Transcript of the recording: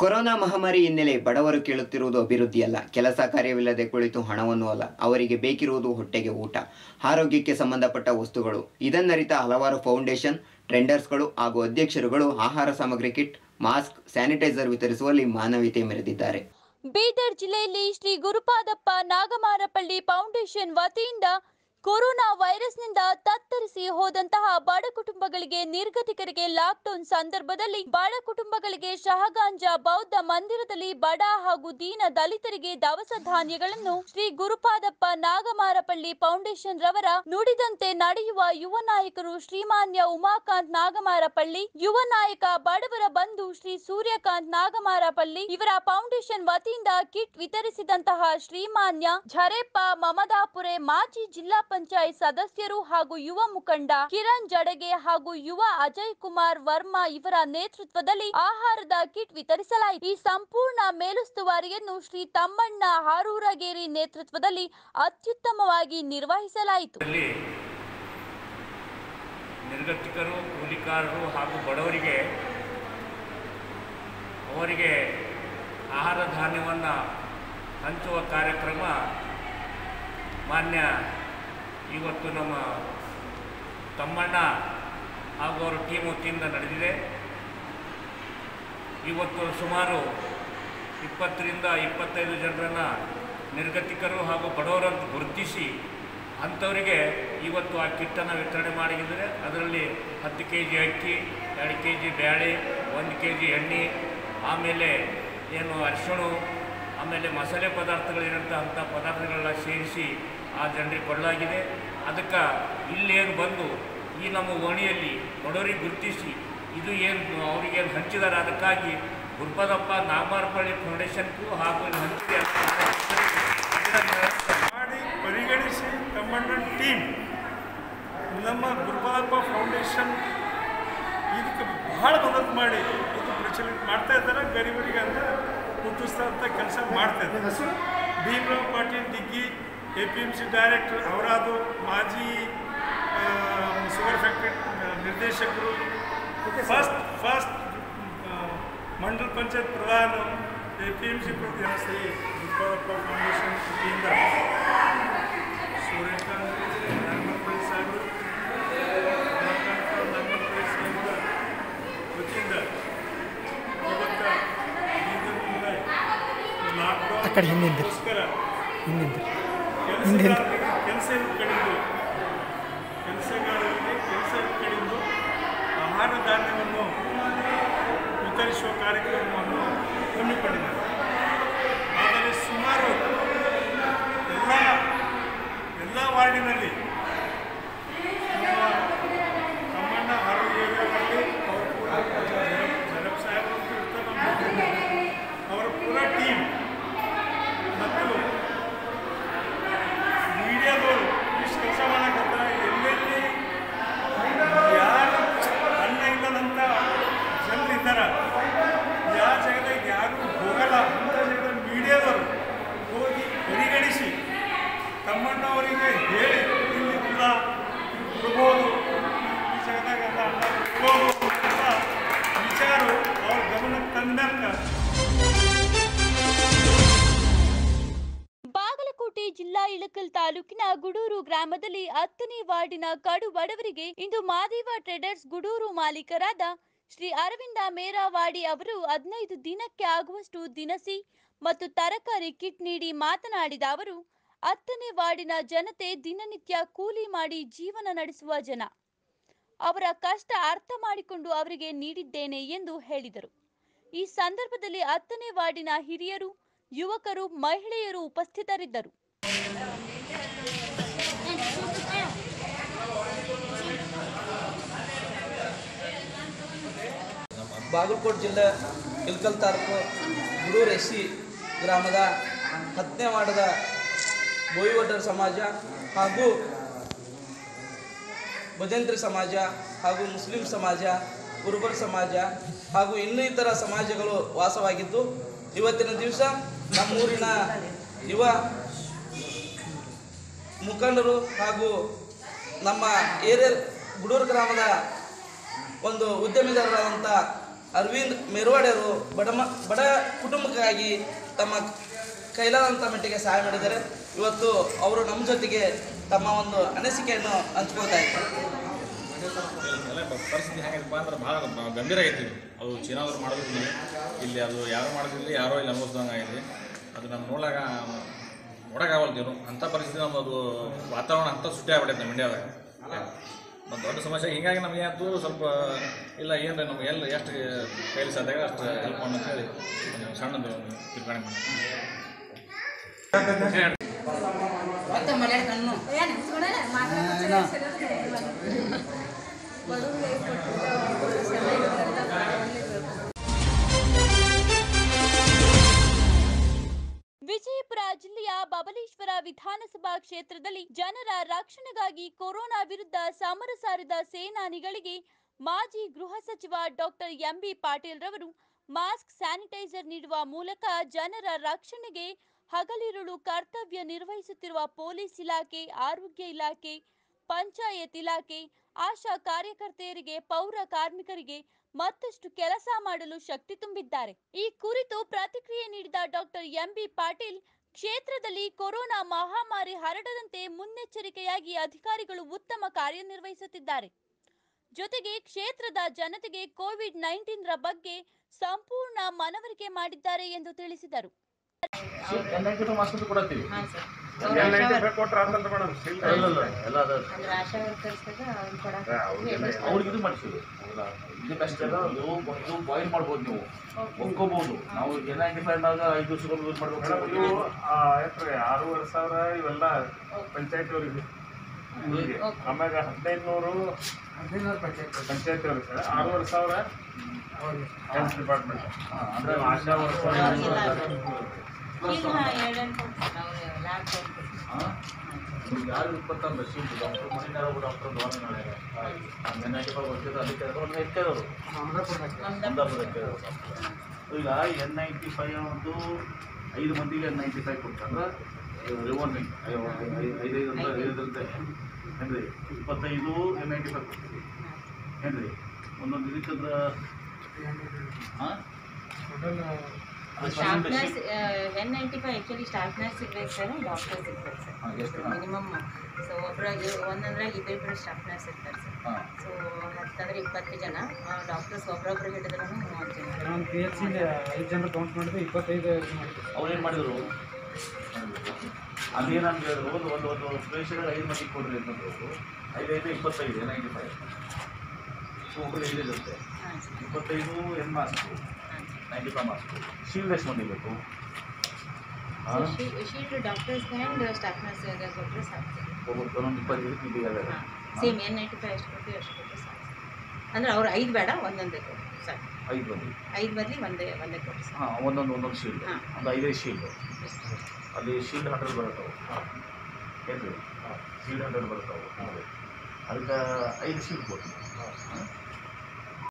Corona ಮಹಾಮಾರಿ ಹಿನ್ನೆಲೆ ಬಡವರು ಕೇಳುತ್ತಿರುವುದು ಅಭಿವೃದ್ಧಿಯಲ್ಲ ಕೆಲಸ ಕಾರ್ಯವಿಲ್ಲದೆ ಕುಳಿತು ಹಣವನ್ನು ಅಲ್ಲ ಅವರಿಗೆ ಬೇಕಿರುವುದು ಹೊಟ್ಟೆಗೆ ಊಟ ಆರೋಗ್ಯಕ್ಕೆ ಸಂಬಂಧಪಟ್ಟ ವಸ್ತುಗಳು ಇದನ್ನರಿತ ಹಲವಾರು ಫೌಂಡೇಶನ್ ಟ್ರೆಂಡರ್ಸ್ಗಳು ಹಾಗೂ ಅಧ್ಯಕ್ಷರುಗಳು ಆಹಾರ ಸಾಮಗ್ರಿ ಕಿಟ್ ಮಾಸ್ಕ್ ಸ್ಯಾನಿಟೈಸರ್ ವಿತರಿಸುವಲ್ಲಿ ಮಾನವೀಯತೆ ಮೆರೆದಿದ್ದಾರೆ ಬೀದರ್ ಜಿಲ್ಲೆಯಲ್ಲಿ ಶ್ರೀ ಗುರುಪಾದಪ್ಪ ನಾಗಮಾರಪಳ್ಳಿ ಫೌಂಡೇಶನ್ ವತಿಯಿಂದ ಕೊರೋನಾ ವೈರಸ್ನಿಂದ ತತ್ತರಿಸಿ ಹೋದಂತಹ ಬಡ ಕುಟುಂಬಗಳಿಗೆ ನಿರ್ಗತಿಕರಿಗೆ ಲಾಕ್ಡೌನ್ ಸಂದರ್ಭದಲ್ಲಿ ಬಡ ಕುಟುಂಬಗಳಿಗೆ ಶಹಗಾಂಜ ಬೌದ್ಧ ಮಂದಿರದಲ್ಲಿ ಬಡ ಹಾಗೂ ದೀನ ದಲಿತರಿಗೆ ದವಸ ಧಾನ್ಯಗಳನ್ನು ಶ್ರೀ ಗುರುಪಾದಪ್ಪ ನಾಗಮಾರಪಳ್ಳಿ ಫೌಂಡೇಶನ್ ರವರ ನುಡಿದಂತೆ ನಡೆಯುವ ಯುವ ನಾಯಕರು ಶ್ರೀಮಾನ್ಯ ಉಮಾಕಾಂತ್ ನಾಗಮಾರಪಳ್ಳಿ ಯುವ ನಾಯಕ ಬಡವರ ಬಂಧು ಶ್ರೀ ಸೂರ್ಯಕಾಂತ್ ನಾಗಮಾರಪಳ್ಳಿ ಇವರ ಫೌಂಡೇಶನ್ ವತಿಯಿಂದ ಕಿಟ್ ವಿತರಿಸಿದಂತಹ ಶ್ರೀಮಾನ್ಯ ಝರೇಪ್ಪ ಮಮದಾಪುರೆ ಮಾಜಿ ಜಿಲ್ಲಾ ಪಂಚಾಯತ್ ಸದಸ್ಯರು ಹಾಗೂ ಯುವ ಮುಖಂಡ ಕಿರಣ್ ಜಡಗೆ ಹಾಗೂ ಯುವ ಅಜಯ್ ಕುಮಾರ್ ವರ್ಮಾ ಇವರ ನೇತೃತ್ವದಲ್ಲಿ ಆಹಾರದ ಕಿಟ್ ವಿತರಿಸಲಾಯಿತು ಈ ಸಂಪೂರ್ಣ ಮೇಲುಸ್ತುವಾರಿಯನ್ನು ಶ್ರೀ ತಮ್ಮಣ್ಣ ಹಾರೂರಗೇರಿ ನೇತೃತ್ವದಲ್ಲಿ ಅತ್ಯುತ್ತಮವಾಗಿ ನಿರ್ವಹಿಸಲಾಯಿತು ಇಲ್ಲಿ ನಿರ್ಗತಿಕರು ಕೂಲಿಕಾರರು ಹಾಗೂ ಬಡವರಿಗೆ ಅವರಿಗೆ ಆಹಾರ ಧಾನ್ಯವನ್ನು ಹಂಚುವ ಕಾರ್ಯಕ್ರಮ ಮಾನ್ಯ ಇವತ್ತು ನಮ್ಮ ತಮ್ಮಣ್ಣ ಹಾಗೂ ಅವರ ಟೀಮ್ ವತಿಯಿಂದ ನಡೆದಿದೆ ಇವತ್ತು ಸುಮಾರು ಇಪ್ಪತ್ತರಿಂದ ಇಪ್ಪತ್ತೈದು ಜನರನ್ನು ನಿರ್ಗತಿಕರು ಹಾಗೂ ಬಡವರಂತ ಗುರುತಿಸಿ ಅಂಥವರಿಗೆ ಇವತ್ತು ಆ ಕಿಟ್ಟನ್ನು ವಿತರಣೆ ಮಾಡಿದ್ದಾರೆ ಅದರಲ್ಲಿ ಹತ್ತು ಕೆ ಜಿ ಅಕ್ಕಿ ಎರಡು ಕೆ ಜಿ ಬೇಳೆ ಒಂದು ಕೆ ಜಿ ಎಣ್ಣೆ ಆಮೇಲೆ ಏನು ಅರಿಶಿಣ ಆಮೇಲೆ ಮಸಾಲೆ ಪದಾರ್ಥಗಳಿರಂಥ ಅಂಥ ಪದಾರ್ಥಗಳನ್ನ ಸೇರಿಸಿ ಆ ಜನರಿಗೆ ಕೊಡಲಾಗಿದೆ ಅದಕ್ಕೆ ಇಲ್ಲೇನು ಬಂದು ಈ ನಮ್ಮ ಓಣಿಯಲ್ಲಿ ಬಡವರಿಗೆ ಗುರುತಿಸಿ ಇದು ಏನು ಅವರಿಗೇನು ಹಂಚಿದ್ದಾರೆ ಅದಕ್ಕಾಗಿ ಗುರುಪದಪ್ಪ ನಾಗಮಾರಪಳ್ಳಿ ಫೌಂಡೇಶನ್ಗೂ ಹಾಗೂ ಇಲ್ಲಿ ಹಂಚಿದೆ ಅಂತ ಮಾಡಿ ಪರಿಗಣಿಸಿ ತಮ್ಮಣ್ಣನ ಟೀಮ್ ನಮ್ಮ ಗುರುಪಾದಪ್ಪ ಫೌಂಡೇಶನ್ ಇದಕ್ಕೆ ಬಹಳ ಮದತ್ ಮಾಡಿ ಇದು ಪ್ರಚಲಿತ ಮಾಡ್ತಾ ಇದ್ದಾರೆ ಗರೀಬರಿಗೆ ಅಂತ ಮುಟ್ಟಿಸ್ತಂಥ ಕೆಲಸ ಮಾಡ್ತಾ ಇದ್ದಾರೆ Bhimrao Patil Diggi A P M C director ಅವರಾದು ಮಾಜಿ ಆ, ಶುಗರ್ ಫ್ಯಾಕ್ಟ್ರಿ ನಿರ್ದೇಶಕರು ಫಸ್ಟ್ ಫಸ್ಟ್ ಮಂಡಲ ಪಂಚಾಯತ್ ಪ್ರಧಾನ A P M C Shri Gurupadappa foundation ವತಿಯಿಂದ ಸೂರ್ಯಕಾಂತ್ ನಾಗಮಪಳ್ಳಿ ಸಾಹೇಬರು ಉಮಾಕಾಂತ್ ನಾಗಮಪಳ್ಳಿ ಸಾಹೇಬರ ವತಿಯಿಂದ ಇವತ್ತು ಬೀದರ್ನಿಂದ ಲಾಕ್ಡೌನ್ಗೋಸ್ಕರ ಕೆಲಸಗಾರರಿಗೆ ಕೆಲಸ ಕಡಿದು ಕೆಲಸಗಾರರಿಗೆ ಕೆಲಸ ಕಡಿದು ಆಹಾರ ಧಾನ್ಯವನ್ನು ವಿತರಿಸುವ ಕಾರ್ಯಕ್ರಮವನ್ನು ಹಮ್ಮಿಕೊಂಡಿದ್ದಾರೆ ಆದರೆ ಸುಮಾರು ಎಲ್ಲ ಎಲ್ಲ ವಾರ್ಡಿನಲ್ಲಿ ನಮ್ಮ ತಮ್ಮಣ್ಣ ಆರೋಗ್ಯದಲ್ಲಿ ಅವರು ಕೂಡ ಜರಬ್ ಸಾಹೇಬರು ಅಂತ ಇರ್ತಾರೆ ನಮ್ಮ ಅವರ ಪೂರ ಟೀಮ್ ಮತ್ತು ಮೀಡಿಯಾದವರು ಇಷ್ಟು ಕೆಲಸ ಮಾಡಕತ್ತಾರೆ ಎಲ್ಲೆಲ್ಲಿ ಯಾರು ಅನ್ನ ಇಲ್ಲದಂಥ ಜನರಿದ್ದಾರೆ ಯಾವ ಜಾಗದಾಗ ಯಾರು ಹೋಗಲ್ಲ ಅಂಥ ಜಾಗದಲ್ಲಿ ಮೀಡಿಯಾದವರು ಹೋಗಿ ಪರಿಗಣಿಸಿ ತಮ್ಮಣ್ಣವರಿಗೆ ಹೇಳಿ ಇಲ್ಲಿ ಇಲ್ಲ ಕೊಡ್ಬೋದು ಈ ಜಾಗದಾಗ ಎಲ್ಲ ಅನ್ನ ಕೊಡ್ಬೋದು ಅಂತ ವಿಚಾರ ಅವ್ರ ಗಮನಕ್ಕೆ ತಂದ ಬಾಗಲಕೋಟೆ ಜಿಲ್ಲಾ ಇಳಕಲ್ ತಾಲೂಕಿನ ಗುಡೂರು ಗ್ರಾಮದಲ್ಲಿ ಹತ್ತನೇ ವಾರ್ಡಿನ ಕಡು ಬಡವರಿಗೆ ಇಂದು ಮಾದೇವ ಟ್ರೇಡರ್ಸ್ ಗುಡೂರು ಮಾಲೀಕರಾದ ಶ್ರೀ ಅರವಿಂದ ಮೇರಾವಾಡಿ ಅವರು ಹದಿನೈದು ದಿನಕ್ಕೆ ಆಗುವಷ್ಟು ದಿನಸಿ ಮತ್ತು ತರಕಾರಿ ಕಿಟ್ ನೀಡಿ ಮಾತನಾಡಿದ ಅವರು ಹತ್ತನೇ ವಾರ್ಡಿನ ಜನತೆ ದಿನನಿತ್ಯ ಕೂಲಿ ಮಾಡಿ ಜೀವನ ನಡೆಸುವ ಜನ ಅವರ ಕಷ್ಟ ಅರ್ಥ ಮಾಡಿಕೊಂಡು ಅವರಿಗೆ ನೀಡಿದ್ದೇನೆ ಎಂದು ಹೇಳಿದರು ಈ ಸಂದರ್ಭದಲ್ಲಿ ಹತ್ತನೇ ವಾರ್ಡಿನ ಹಿರಿಯರು ಯುವಕರು ಮಹಿಳೆಯರು ಉಪಸ್ಥಿತರಿದ್ದರು ಬಾಗಲಕೋಟೆ ಜಿಲ್ಲೆ ಇಲ್ಕಲ್ ತಾಲೂಕು ಗುಡೂರು ಎಸ್ ಸಿ ಗ್ರಾಮದ ಹತ್ತನೇ ವಾರ್ಡದ ಬೋಯಿವಡ್ಡರ ಸಮಾಜ ಹಾಗೂ ಭಜಂತ್ರಿ ಸಮಾಜ ಹಾಗೂ ಮುಸ್ಲಿಂ ಸಮಾಜ ಕುರುಬರ್ ಸಮಾಜ ಹಾಗೂ ಇನ್ನಿತರ ಸಮಾಜಗಳು ವಾಸವಾಗಿದ್ದು ಇವತ್ತಿನ ದಿವಸ ನಮ್ಮೂರಿನ ಯುವ ಮುಖಂಡರು ಹಾಗೂ ನಮ್ಮ ಏರಿಯಾ ಗುಡೂರು ಗ್ರಾಮದ ಒಂದು ಉದ್ಯಮಿದಾರರಾದಂಥ ಅರವಿಂದ್ ಮೆರವಾಡೆಯವರು ಬಡ ಮ ಬಡ ಕುಟುಂಬಕ್ಕಾಗಿ ತಮ್ಮ ಕೈಲಾದಂಥ ಮಟ್ಟಿಗೆ ಸಹಾಯ ಮಾಡಿದ್ದಾರೆ ಇವತ್ತು ಅವರು ನಮ್ಮ ಜೊತೆಗೆ ತಮ್ಮ ಒಂದು ಅನಿಸಿಕೆಯನ್ನು ಹಂಚ್ಕೊಳ್ತಾ ಇದ್ದಾರೆ ಎಲ್ಲ ಪ- ಪರಿಸ್ಥಿತಿ ಹೆಂಗೈತಪ್ಪ ಅಂದ್ರೆ ಭಾಳ ಬ- ಗಂಭೀರ ಆಗೈತಿ ಇದು. ಅದು ಚೀನಾದವ್ರು ಮಾಡೋದಿಲ್ಲ ಇಲ್ಲಿ ಅದು ಯಾರು ಮಾಡೋದಿಲ್ಲ ಯಾರೋ ಇಲ್ಲಿ ಅನುಭವಿಸ್ದಂಗೆ ಆಗೈತಿ ಅದು ನಮ್ಮ ನೋಡಾಗ ನೋಡೋಕ್ಕಾಗಲ್ತೀವಿ ಅಂಥ ಪರಿಸ್ಥಿತಿ ನಮ್ದು ಅದು ವಾತಾವರಣ ಅಂಥ ಸುಟ್ಟಿ ಆಗ್ಬಿಟ್ಟೈತೆ ನಮ್ಮ ಇಂಡಿಯಾದಾಗ ಮತ್ತು ದೊಡ್ಡ ಸಮಸ್ಯೆ ಹೀಗಾಗಿ ನಮಗೆ ಅದು ಸ್ವಲ್ಪ ಇಲ್ಲ ಏನು ನಮ್ಗೆ ಎಲ್ಲ ಎಷ್ಟು ಕೈಲಿ ಸಾಧ್ಯ ಅಷ್ಟು ಹೆಲ್ಪ್ ಮಾಡೋಣ ಅಂತ ಹೇಳಿ ಒಂದು ಸಣ್ಣದು ಒಂದು ತೀರ್ಮಾನ ಮಾಡಿ ವಿಜಯಪುರ ಜಿಲ್ಲೆಯ ಬಬಲೇಶ್ವರ ವಿಧಾನಸಭಾ ಕ್ಷೇತ್ರದಲ್ಲಿ ಜನರ ರಕ್ಷಣೆಗಾಗಿ ಕೊರೋನಾ ವಿರುದ್ಧ ಸಮರ ಸಾರಿದ ಸೇನಾನಿಗಳಿಗೆ ಮಾಜಿ ಗೃಹ ಸಚಿವ ಡಾಕ್ಟರ್ ಎಂಬಿ ಪಾಟೀಲ್ ರವರು ಮಾಸ್ಕ್ ಸ್ಯಾನಿಟೈಸರ್ ನೀಡುವ ಮೂಲಕ ಜನರ ರಕ್ಷಣೆಗೆ ಹಗಲಿರುಳು ಕರ್ತವ್ಯ ನಿರ್ವಹಿಸುತ್ತಿರುವ ಪೊಲೀಸ್ ಇಲಾಖೆ ಆರೋಗ್ಯ ಇಲಾಖೆ ಪಂಚಾಯತ್ ಇಲಾಖೆ ಆಶಾ ಕಾರ್ಯಕರ್ತೆಯರಿಗೆ ಪೌರ ಕಾರ್ಮಿಕರಿಗೆ ಮತ್ತಷ್ಟು ಕೆಲಸ ಮಾಡಲು ಶಕ್ತಿ ತುಂಬಿದ್ದಾರೆ ಈ ಕುರಿತು ಪ್ರತಿಕ್ರಿಯೆ ನೀಡಿದ ಡಾಕ್ಟರ್ ಎಂಬಿ ಪಾಟೀಲ್ ಕ್ಷೇತ್ರದಲ್ಲಿ ಕೊರೋನಾ ಮಹಾಮಾರಿ ಹರಡದಂತೆ ಮುನ್ನೆಚ್ಚರಿಕೆಯಾಗಿ ಅಧಿಕಾರಿಗಳು ಉತ್ತಮ ಕಾರ್ಯನಿರ್ವಹಿಸುತ್ತಿದ್ದಾರೆ ಜೊತೆಗೆ ಕ್ಷೇತ್ರದ ಜನತೆಗೆ ಕೋವಿಡ್ ನೈನ್ಟೀನ್ ರ ಬಗ್ಗೆ ಸಂಪೂರ್ಣ ಮನವರಿಕೆ ಮಾಡಿದ್ದಾರೆ ಎಂದು ತಿಳಿಸಿದರು ಮಾಸ್ಕ್ ಕೊಡತ್ತೀವಿ ಕೊಟ್ರೆ ಆತಲ್ಲ ಮೇಡಮ್ ಎಲ್ಲ ಅದು ಅಂದ್ರೆ ಆಶಾ ವರ್ಕರ್ಸ್ದಾಗ ಅವ್ರು ಕೊಡಕ್ಕೆ ಅವ್ರಿಗೆ ಇದು ಮಾಡಿಸಿದ್ರು ಇದು ಬೆಸ್ಟ್ ಅಲ್ಲ ಇದು ಇದು ಬಾಯ್ಲ್ ಮಾಡ್ಬೋದು ನೀವು ಒಪ್ಕೋಬಹುದು ನಾವು ಎನ್ ನೈಂಟಿ ಫೈವ್ನಾಗ ಐದು ವರ್ಷಗಳು ಯೂಸ್ ಮೇಡಮ್ ಮಾಡ್ಬೇಕು ಇವು ಆ, ಎಷ್ಟ್ರಿ ಆರೂವರೆ ಸಾವಿರ ಇವೆಲ್ಲ ಪಂಚಾಯತಿ ಅವ್ರಿಗೆ ಇವ್ರಿಗೆ. ಆಮ್ಯಾಗ ಹದಿನೈದು ನೂರು ಪಂಚಾಯತಿ ಅವ್ರಿಗೆ ಸರ್ ಆರೂವರೆ ಸಾವಿರ ಹೆಲ್ತ್ ಡಿಪಾರ್ಟ್ಮೆಂಟ್ ಅಂದ್ರೆ ಆಶಾ ವರ್ಕರ್ ಈಗ ಎರಡೆರಡು ಕೊಡ್ತಾರೆ ಅವ್ರು ಲ್ಯಾಬ್ ಕೊಡ್ತಾರೆ ಯಾರು ಇಪ್ಪತ್ತೊಂದು ಶೀಟ್ ಡಾಕ್ಟರ್ ಮಣಿನಾರ ಡಾಕ್ಟರ್ ಧೋರಣೆ ಎನ್ ನೈಂಟಿ ಫೈವ್ ಬರ್ತಿದ್ರು ಅದಕ್ಕೆ ಒಂದು ಹೆಚ್ಚವರು ಅಹಮದಾಬಾದಕ್ಕೆ ಈಗ ಎನ್ ನೈಂಟಿ ಫೈವ್ ಒಂದು ಐದು ಮಂದಿಗೆ ಎನ್ ನೈಂಟಿ ಫೈವ್ ಕೊಡ್ತಾರೆ ರಿವರ್ನಿಂಗ್ ಐದೈದು ಅಂತ ಐದಂತೆ ಏನ್ರಿ ಇಪ್ಪತ್ತೈದು ಎನ್ ನೈಂಟಿ ಫೈವ್ ಕೊಡ್ತೀವಿ ಏನ್ರಿ ಒಂದೊಂದು ಇದಕ್ಕಂದ್ರೆ ಹಾಂ staff nurse N ninety five actually staff nurse ಇರ್ಬೇಕು ಸರ್ ಡಾಕ್ಟರ್ ಇರ್ಬೇಕು ಸರ್ ಹಾಂ ಎಷ್ಟು ಮಿನಿಮಮ್ ಸೊ ಒಬ್ಬರಾಗಿ ಒಂದೊಂದ್ರಾಗ ಇಬ್ಬರಿಬ್ಬರು ಸ್ಟಾಫ್ ನರ್ಸ್ ಇರ್ತಾರೆ ಸರ್ ಹಾಂ ಸೊ ಹತ್ತಂದ್ರೆ ಇಪ್ಪತ್ತು ಜನ ಡಾಕ್ಟರ್ಸ್ ಒಬ್ಬರೊಬ್ರು ಹಿಡಿದ್ರು ಮೂವತ್ತು ಜನ ಒಂದು ಪಿ ಎಚ್ ಸಿಲಿ ಐದು ಜನರು ಕೌಂಟ್ ಮಾಡಿದ್ರೆ ಇಪ್ಪತ್ತೈದು ಇದು ಮಾಡಿದ್ರು ಅವ್ರೇನು ಮಾಡಿದರು ಅದೇನಂತ ಹೇಳಿದ್ರು ಒಂದು ಒಂದು ಒಂದು ಪೇಷಂಟ್ ಐದು ಮಂದಿಗೆ ಕೊಡ್ರಿ ಅಂತಂದ್ರು ಐದೈದು ಇಪ್ಪತ್ತೈದು ನೈಂಟಿ ಫೈವ್ ಸೊ ಒಬ್ಬರು ಐದೈದಂತೆ ಹಾಂ ಸರ್ ಇಪ್ಪತ್ತೈದು ಎನ್ ಮಾಸ್ಕು ಹಾಂ ನೈಂಟಿ ಫೈವ್ ಮಾಸ್ಕು ಶೀಲ್ಡ್ ಎಷ್ಟು ಮಂದಿ ಬೇಕು ಹಾಂ ಶೀಟ್ ಡಾಕ್ಟರ್ಸ್ ಆ್ಯಂಡ್ ಸ್ಟಾಫ್ ನರ್ಸ್ಗೆ ಕೊಟ್ಟರೆ ಸಾಕು ಸರ್ ಒಬ್ಬರು ಒಂದೊಂದು ಇಪ್ಪತ್ತೈದು ಇದೆಯಲ್ಲ ಹಾಂ ಸೇಮ್ ಎನ್ ನೈಂಟಿ ಫೈವ್ ಎಷ್ಟು ಕೊಟ್ಟು ಅಷ್ಟು ಕೊಟ್ಟರೆ ಸಾಕು ಅಂದರೆ ಅವ್ರು ಐದು ಬೇಡ ಒಂದೊಂದೇ ಕೊಟ್ಟು ಸಾಕು ಐದು ಮಂದಿ ಐದು ಬದಲಿ ಒಂದೇ ಒಂದೇ ಕೊಟ್ಟು ಸಾಕು ಹಾಂ ಒಂದೊಂದು ಒಂದೊಂದು ಶೀಲ್ಡ್ ಹಾಂ. ಒಂದು ಐದೈದು ಶೀಲ್ಡ್ ಅಲ್ಲಿ ಶೀಲ್ಡ್ ಹಂಡ್ರೆಡ್ ಬರುತ್ತವೆ ಏನು ಶೀಲ್ಡ್ ಹಂಡ್ರೆಡ್ ಬರ್ತಾವೆ ಅದಕ್ಕೆ ಐದು ಶೀಲ್ಡ್ ಕೊಡ್ತೀವಿ ಹಾಂ